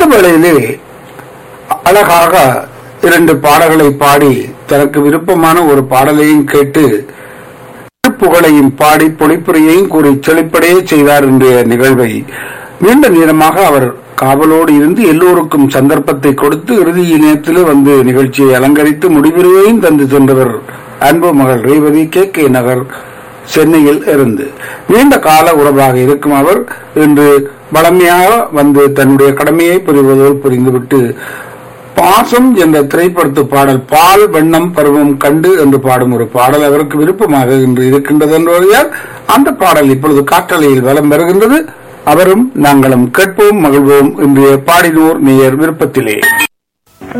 வேளையிலே அழகாக இரண்டு பாடல்களை பாடி தனக்கு விருப்பமான ஒரு பாடலையும் கேட்டு புகழையும் பாடி பொழிப்புரையையும் கூறி செழிப்படைய செய்தார் இன்றைய நிகழ்வை நீண்ட நேரமாக அவர் காவலோடு இருந்து எல்லோருக்கும் சந்தர்ப்பத்தை கொடுத்து இறுதி நேரத்தில் வந்து நிகழ்ச்சியை அலங்கரித்து முடிவுரையையும் தந்து சென்றவர் அன்பு மகள் ரேவதி கே கே நகர் சென்னையில் இருந்து நீண்ட கால உறவாக இருக்கும் அவர் இன்று வளமையாக வந்து தன்னுடைய கடமையை புரிவதோடு புரிந்துவிட்டு பாசம் என்ற திரைப்படத்து பாடல் பால் வண்ணம் பருவம் கண்டு என்று பாடும் ஒரு பாடல் அவருக்கு விருப்பமாக இன்று இருக்கின்றது என்பதால் அந்த பாடல் இப்பொழுது காற்றலையில் வலம் வருகின்றது அவரும் நாங்களும் கேட்போம் மகிழ்வோம் இன்றைய பாடினோர் நேயர் விருப்பத்திலே